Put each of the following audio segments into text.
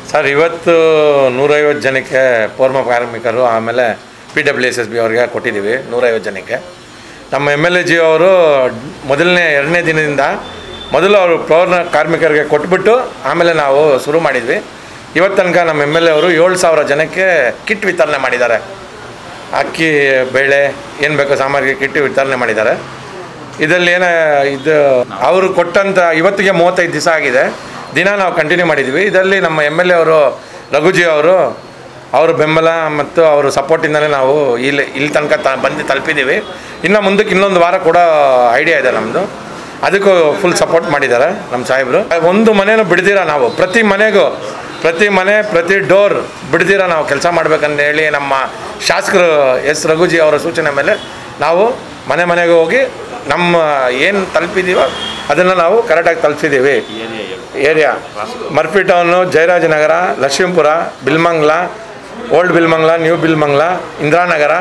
Sir ಇವತ್ತು ನೂರೈವತ್ತು ಜನಕ್ಕೆ ಪೌರ್ಮ ಕಾರ್ಮಿಕರು ಆಮೇಲೆ P W S S B ಅವ್ರಿಗೆ ಕೊಟ್ಟಿದ್ದೀವಿ ನೂರೈವತ್ತು ಜನಕ್ಕೆ ನಮ್ಮ ಎಮ್ ಎಲ್ ಎ ಜಿ ಅವರು ಮೊದಲನೇ ಎರಡನೇ ದಿನದಿಂದ ಮೊದಲು ಅವರು ಪೌರ್ಣ ಕಾರ್ಮಿಕರಿಗೆ ಕೊಟ್ಬಿಟ್ಟು ಆಮೇಲೆ ನಾವು ಶುರು ಮಾಡಿದ್ವಿ ಇವತ್ತು ತನಕ ನಮ್ಮ ಎಮ್ ಎಲ್ ಎ ಅವರು ಏಳು ಸಾವಿರ ಜನಕ್ಕೆ ಕಿಟ್ ವಿತರಣೆ ಮಾಡಿದ್ದಾರೆ ಅಕ್ಕಿ ಬೇಳೆ ಏನು ಬೇಕೋ ಸಾಮಗ್ರಿ ಕಿಟ್ ವಿತರಣೆ ಮಾಡಿದ್ದಾರೆ ಇದರಲ್ಲಿ ಏನ ಇದು ಅವರು ಕೊಟ್ಟಂಥ ಇವತ್ತಿಗೆ ಮೂವತ್ತೈದು ದಿವಸ ಆಗಿದೆ ದಿನ ನಾವು ಕಂಟಿನ್ಯೂ ಮಾಡಿದ್ವಿ ಇದರಲ್ಲಿ ನಮ್ಮ ಎಮ್ ಎಲ್ ಎ ಅವರು ರಘುಜಿ ಅವರು ಅವ್ರ ಬೆಂಬಲ ಮತ್ತು ಅವ್ರ ಸಪೋರ್ಟಿಂದಲೇ ನಾವು ಇಲ್ಲಿ ಇಲ್ಲಿ ತನಕ ತ ಬಂದು ತಲುಪಿದ್ದೀವಿ ಇನ್ನು ಮುಂದಕ್ಕೆ ಇನ್ನೊಂದು ವಾರ ಕೂಡ ಐಡಿಯಾ ಇದೆ ನಮ್ಮದು ಅದಕ್ಕೂ ಫುಲ್ ಸಪೋರ್ಟ್ ಮಾಡಿದ್ದಾರೆ ನಮ್ಮ ಸಾಹೇಬರು ಒಂದು ಮನೆನೂ ಬಿಡ್ದಿರ ನಾವು ಪ್ರತಿ ಮನೆಗೂ ಪ್ರತಿ ಮನೆ ಪ್ರತಿ ಡೋರ್ ಬಿಡ್ದಿರ ನಾವು ಕೆಲಸ ಮಾಡ್ಬೇಕಂತ ಹೇಳಿ ನಮ್ಮ ಶಾಸಕರು ಎಸ್ ರಘುಜಿ ಅವರ ಸೂಚನೆ ಮೇಲೆ ನಾವು ಮನೆ ಮನೆಗೆ ಹೋಗಿ ನಮ್ಮ ಏನು ತಲುಪಿದ್ದೀವೋ ಅದನ್ನು ನಾವು ಕರೆಕ್ಟಾಗಿ ತಲುಪಿದ್ದೀವಿ area Murphy town Jayarajnagar Lakshmipura Bilmangla old Bilmangla new Bilmangla Indiranagar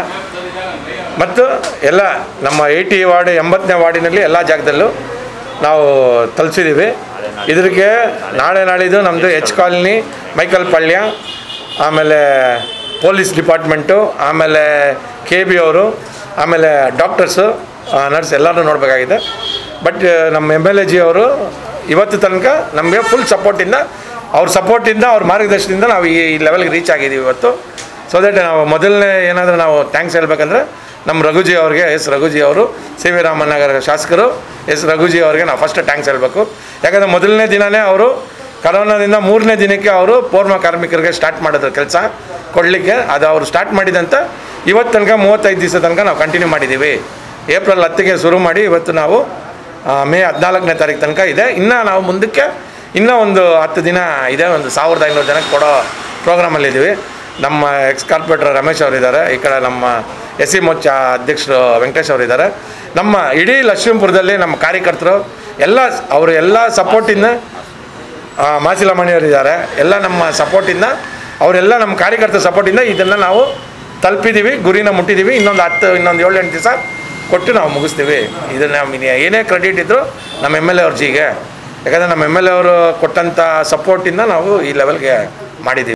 ಮತ್ತು ಎಲ್ಲ ನಮ್ಮ ಏಯ್ಟಿ ವಾರ್ಡ್ ಎಂಬತ್ತನೇ ವಾರ್ಡಿನಲ್ಲಿ ಎಲ್ಲ ಜಾಗದಲ್ಲೂ ನಾವು ತಲುಪಿಸಿದ್ದೀವಿ ಇದಕ್ಕೆ ನಾಳೆ ನಾಳಿದ್ದು ನಮ್ಮದು ಎಚ್ ಕಾಲನಿ ಮೈಕಲ್ ಪಾಳ್ಯ ಆಮೇಲೆ ಪೊಲೀಸ್ ಡಿಪಾರ್ಟ್ಮೆಂಟು ಆಮೇಲೆ ಕೆ ಬಿ ಅವರು ಆಮೇಲೆ ಡಾಕ್ಟರ್ಸು ನರ್ಸ್ ಎಲ್ಲರೂ ನೋಡಬೇಕಾಗಿದೆ ಬಟ್ ನಮ್ಮ ಎಮ್ ಎಲ್ ಎ ಜಿ ಅವರು ಇವತ್ತು ತನಕ ನಮಗೆ ಫುಲ್ ಸಪೋರ್ಟಿಂದ ಅವ್ರ ಸಪೋರ್ಟಿಂದ ಅವ್ರ ಮಾರ್ಗದರ್ಶನದಿಂದ ನಾವು ಈ ಲೆವೆಲ್ಗೆ ರೀಚ್ ಆಗಿದ್ದೀವಿ ಇವತ್ತು ಸೊ ದಟ್ ನಾವು ಮೊದಲನೇ ಏನಾದರೂ ನಾವು ಥ್ಯಾಂಕ್ಸ್ ಹೇಳ್ಬೇಕಂದ್ರೆ ನಮ್ಮ ರಘುಜಿ ಅವ್ರಿಗೆ ಎಸ್ ರಘುಜಿ ಅವರು ಸಿ ವಿ ರಾಮನಗರ ಶಾಸಕರು ಎಸ್ ರಘುಜಿ ಅವ್ರಿಗೆ ನಾವು ಫಸ್ಟ್ ಥ್ಯಾಂಕ್ಸ್ ಹೇಳಬೇಕು ಯಾಕಂದರೆ ಮೊದಲನೇ ದಿನವೇ ಅವರು ಕರೋನಾದಿಂದ ಮೂರನೇ ದಿನಕ್ಕೆ ಅವರು ಪೌರ್ಮ ಕಾರ್ಮಿಕರಿಗೆ ಸ್ಟಾರ್ಟ್ ಮಾಡಿದ್ರು ಕೆಲಸ ಕೊಡಲಿಕ್ಕೆ ಅದು ಅವರು ಸ್ಟಾರ್ಟ್ ಮಾಡಿದಂತ ಇವತ್ತು ತನಕ ಮೂವತ್ತೈದು ದಿವಸ ತನಕ ನಾವು ಕಂಟಿನ್ಯೂ ಮಾಡಿದ್ದೀವಿ ಏಪ್ರಿಲ್ ಹತ್ತಿಗೆ ಶುರು ಮಾಡಿ ಇವತ್ತು ನಾವು ಆ, ಮೇ ಹದಿನಾಲ್ಕನೇ ತಾರೀಕು ತನಕ ಇದೆ ಇನ್ನು ನಾವು ಮುಂದಕ್ಕೆ ಇನ್ನೂ ಒಂದು ಹತ್ತು ದಿನ ಇದೆ ಒಂದು ಸಾವಿರದ ಐನೂರು ಜನಕ್ಕೆ ಕೊಡೋ ಪ್ರೋಗ್ರಾಮಲ್ಲಿದ್ದೀವಿ ನಮ್ಮ ಎಕ್ಸ್ ಕಾರ್ಪೊರೇಟರ್ ರಮೇಶ್ ಅವರಿದ್ದಾರೆ ಈ ಕಡೆ ನಮ್ಮ ಎಸ್ ಸಿ ಮೋರ್ಚಾ ಅಧ್ಯಕ್ಷರು ವೆಂಕಟೇಶ್ ಅವರಿದ್ದಾರೆ ನಮ್ಮ ಇಡೀ ಲಕ್ಷ್ಮೀಪುರದಲ್ಲಿ ನಮ್ಮ ಕಾರ್ಯಕರ್ತರು ಎಲ್ಲ ಅವರು ಎಲ್ಲ ಸಪೋರ್ಟಿಂದ ಮಾಸಿಲಮಣಿಯವರಿದ್ದಾರೆ ಎಲ್ಲ ನಮ್ಮ ಸಪೋರ್ಟಿಂದ ಅವರೆಲ್ಲ ನಮ್ಮ ಕಾರ್ಯಕರ್ತರ ಸಪೋರ್ಟಿಂದ ಇದನ್ನು ನಾವು ತಲುಪಿದ್ದೀವಿ ಗುರಿನ ಮುಟ್ಟಿದ್ದೀವಿ ಇನ್ನೊಂದು ಹತ್ತು ಇನ್ನೊಂದು ಏಳು ಎಂಟು ದಿವಸ ಕೊಟ್ಟು ನಾವು ಮುಗಿಸ್ತೀವಿ ಇದನ್ನು ನಮ್ಮ ಏನೇ ಕ್ರೆಡಿಟ್ ಇದ್ದರೂ ನಮ್ಮ ಎಮ್ ಎಲ್ ಎ ಅವ್ರ ಜಿಗೆ ಯಾಕಂದರೆ ನಮ್ಮ ಎಮ್ ಎಲ್ ಎ ಅವರು ಕೊಟ್ಟಂಥ ಸಪೋರ್ಟಿಂದ ನಾವು ಈ ಲೆವೆಲ್ಗೆ ಮಾಡಿದ್ದೀವಿ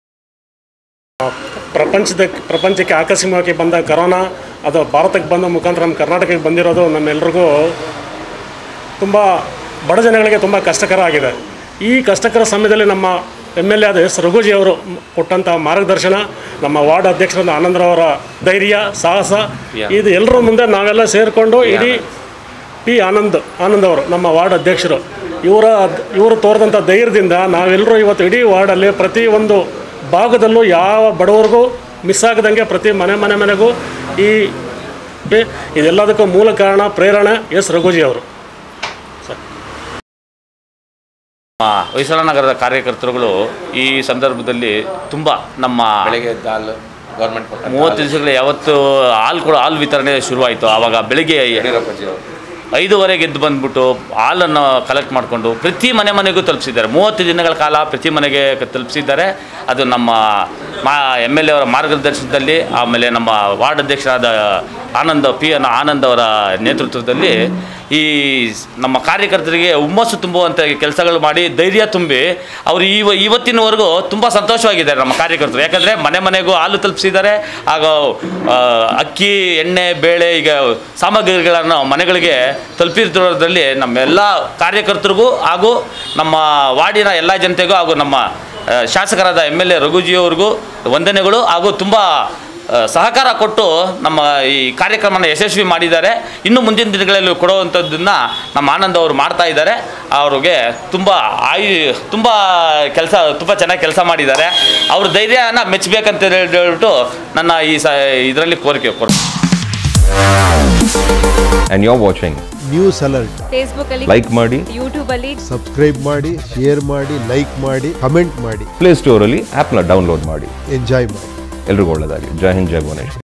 ಪ್ರಪಂಚದ ಪ್ರಪಂಚಕ್ಕೆ ಆಕಸ್ಮಿಕವಾಗಿ ಬಂದ ಕರೋನಾ ಅದು ಭಾರತಕ್ಕೆ ಬಂದ ಮುಖಾಂತರ ನಮ್ಮ ಕರ್ನಾಟಕಕ್ಕೆ ಬಂದಿರೋದು ನಮ್ಮೆಲ್ರಿಗೂ ತುಂಬ ಬಡ ಜನಗಳಿಗೆ ತುಂಬ ಕಷ್ಟಕರ ಆಗಿದೆ ಈ ಕಷ್ಟಕರ ಸಮಯದಲ್ಲಿ ನಮ್ಮ ಎಮ್ ಎಲ್ ಎ ಆದ ಎಸ್ ರಘುಜಿ ಅವರು ಕೊಟ್ಟಂಥ ಮಾರ್ಗದರ್ಶನ ನಮ್ಮ ವಾರ್ಡ್ ಅಧ್ಯಕ್ಷರಾದ ಆನಂದರವರ ಧೈರ್ಯ ಸಾಹಸ ಇದು ಎಲ್ಲರ ಮುಂದೆ ನಾವೆಲ್ಲ ಸೇರಿಕೊಂಡು ಇಡೀ ಪಿ ಆನಂದ್ ಆನಂದ್ ಅವರು ನಮ್ಮ ವಾರ್ಡ್ ಅಧ್ಯಕ್ಷರು ಇವರ ಇವರು ತೋರಿದಂಥ ಧೈರ್ಯದಿಂದ ನಾವೆಲ್ಲರೂ ಇವತ್ತು ಇಡೀ ವಾರ್ಡಲ್ಲಿ ಪ್ರತಿ ಒಂದು ಭಾಗದಲ್ಲೂ ಯಾವ ಬಡವರಿಗೂ ಮಿಸ್ ಆಗದಂಗೆ ಪ್ರತಿ ಮನೆ ಮನೆ ಮನೆಗೂ ಈ ಇದೆಲ್ಲದಕ್ಕೂ ಮೂಲ ಕಾರಣ ಪ್ರೇರಣೆ ಎಸ್ ರಘುಜಿ ಅವರು ನಮ್ಮ ಹೊಯ್ಸಳ ನಗರದ ಕಾರ್ಯಕರ್ತರುಗಳು ಈ ಸಂದರ್ಭದಲ್ಲಿ ತುಂಬ ನಮ್ಮ ಬೆಳಗ್ಗೆ ದಾಲ್ ಗೌರ್ಮೆಂಟ್ ಕೊಟ್ಟ ಮೂವತ್ತು ದಿವಸಗಳು ಯಾವತ್ತು ಹಾಲು ಕೂಡ ಹಾಲು ವಿತರಣೆ ಶುರುವಾಯಿತು ಆವಾಗ ಬೆಳಿಗ್ಗೆ ಯಡಿಯೂರಪ್ಪಾಜಿ ಅವರು ಐದೂವರೆಗೆ ಎದ್ದು ಬಂದ್ಬಿಟ್ಟು ಹಾಲನ್ನು ಕಲೆಕ್ಟ್ ಮಾಡಿಕೊಂಡು ಪ್ರತಿ ಮನೆ ಮನೆಗೂ ತಲುಪಿಸಿದ್ದಾರೆ ಮೂವತ್ತು ದಿನಗಳ ಕಾಲ ಪ್ರತಿ ಮನೆಗೆ ಕ- ತಲುಪಿಸಿದ್ದಾರೆ ಅದು ನಮ್ಮ ಮಾ ಎಮ್ ಎಲ್ ಎ ಅವರ ಮಾರ್ಗದರ್ಶನದಲ್ಲಿ ಆಮೇಲೆ ನಮ್ಮ ವಾರ್ಡ್ ಅಧ್ಯಕ್ಷರಾದ ಆನಂದ್ ಪಿ ಎನ್ ಆನಂದ್ ಅವರ ನೇತೃತ್ವದಲ್ಲಿ ಈ ಸ್- ನಮ್ಮ ಕಾರ್ಯಕರ್ತರಿಗೆ ಹುಮ್ಮಸ್ಸು ತುಂಬುವಂಥ ಕೆಲಸಗಳು ಮಾಡಿ ಧೈರ್ಯ ತುಂಬಿ ಅವರು ಇವ ಇವತ್ತಿನವರೆಗೂ ತುಂಬ ಸಂತೋಷವಾಗಿದ್ದಾರೆ ನಮ್ಮ ಕಾರ್ಯಕರ್ತರು ಯಾಕಂದರೆ ಮನೆ ಮನೆಗೂ ಹಾಲು ತಲುಪಿಸಿದ್ದಾರೆ ಆಗ ಆ, ಅಕ್ಕಿ ಎಣ್ಣೆ ಬೇಳೆ ಈಗ ಸಾಮಗ್ರಿಗಳನ್ನು ಮನೆಗಳಿಗೆ ತಲುಪಿರೋದ್ರಲ್ಲಿ ನಮ್ಮೆಲ್ಲ ಕಾರ್ಯಕರ್ತರಿಗೂ ಹಾಗೂ ನಮ್ಮ ವಾರ್ಡಿನ ಎಲ್ಲ ಜನತೆಗೂ ಹಾಗೂ ನಮ್ಮ ಆ, ಶಾಸಕರಾದ ಎಮ್ ಎಲ್ ಎ ರಘುಜಿಯವ್ರಿಗೂ ವಂದನೆಗಳು ಹಾಗೂ ತುಂಬ ಆ, ಸಹಕಾರ ಕೊಟ್ಟು ನಮ್ಮ ಈ ಕಾರ್ಯಕ್ರಮನ ಯಶಸ್ವಿ ಮಾಡಿದ್ದಾರೆ ಇನ್ನು ಮುಂದಿನ ದಿನಗಳಲ್ಲಿ ಕೊಡುವಂಥದ್ದನ್ನು ನಮ್ಮ ಆನಂದ್ ಅವರು ಮಾಡ್ತಾ ಇದ್ದಾರೆ ಅವ್ರಿಗೆ ತುಂಬ ಆಯು ತುಂಬ ಕೆಲಸ ತುಂಬ ಚೆನ್ನಾಗಿ ಕೆಲಸ ಮಾಡಿದ್ದಾರೆ ಅವ್ರ ಧೈರ್ಯನ ಮೆಚ್ಚಬೇಕಂತ ಹೇಳ್ಬಿಟ್ಟು ನನ್ನ ಈ ಸ ಇದರಲ್ಲಿ ಕೋರಿಕೆ ಕೊಡ್ತೀನಿ and you're watching. News alert Facebook ಅಲ್ಲಿ Like ಮಾಡಿ ಯೂಟ್ಯೂಬ್ ಅಲ್ಲಿ ಸಬ್ಸ್ಕ್ರೈಬ್ ಮಾಡಿ ಶೇರ್ ಮಾಡಿ ಲೈಕ್ ಮಾಡಿ ಕಮೆಂಟ್ ಮಾಡಿ ಪ್ಲೇ ಸ್ಟೋರಲ್ಲಿ ಆ್ಯಪ್ನ ಡೌನ್ಲೋಡ್ ಮಾಡಿ ಎಂಜಾಯ್ ಮಾಡಿ ಎಲ್ರಿಗೂ ಒಳ್ಳೆಯದಾಗಲಿ ಜೈ ಹಿಂದ್ ಜೈ ಭುವನೇಶ್ವರ್